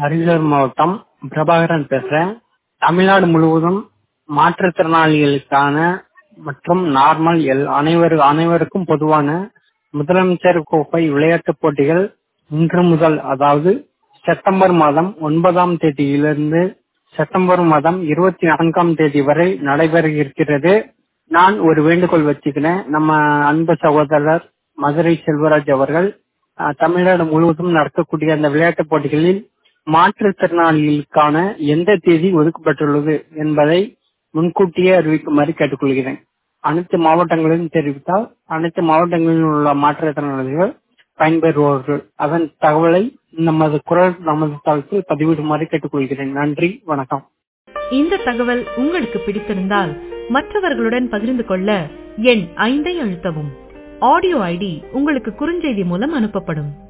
அரியலூர் மாவட்டம் பிரபாகரன் பேசுறேன் தமிழ்நாடு முழுவதும் மாற்றுத்திறனாளிகளுக்கான மற்றும் நார்மல் எல் அனைவரு அனைவருக்கும் பொதுவான முதலமைச்சர் கோப்பை விளையாட்டுப் போட்டிகள் இன்று முதல் அதாவது செப்டம்பர் மாதம் ஒன்பதாம் தேதியிலிருந்து செப்டம்பர் மாதம் இருபத்தி நான்காம் தேதி வரை நடைபெற இருக்கிறது நான் ஒரு வேண்டுகோள் வச்சுக்கிறேன் நம்ம அன்பு சகோதரர் மதுரை செல்வராஜ் அவர்கள் அஹ், தமிழ்நாடு முழுவதும் நடக்கக்கூடிய அந்த விளையாட்டுப் போட்டிகளில் மாற்றுத்திறனாளிகளுக்கான எந்த தேதி ஒதுக்கப்பட்டுள்ளது என்பதை முன்கூட்டியே அறிவிக்குமாறு கேட்டுக்கொள்கிறேன் அனைத்து மாவட்டங்களிலும் தெரிவித்தால் அனைத்து மாவட்டங்களில் உள்ள மாற்றுத்திறனாளிகள் பயன்பெறுவார்கள் அதன் தகவலை நமது குரல் நமது தளத்தில் பதிவிடுமாறு கேட்டுக்கொள்கிறேன் நன்றி வணக்கம் இந்த தகவல் உங்களுக்கு பிடித்திருந்தால் மற்றவர்களுடன் பகிர்ந்து கொள்ள எண் ஐந்தை அழுத்தவும் ஆடியோ ஐடி உங்களுக்கு குறுஞ்செய்தி மூலம் அனுப்பப்படும்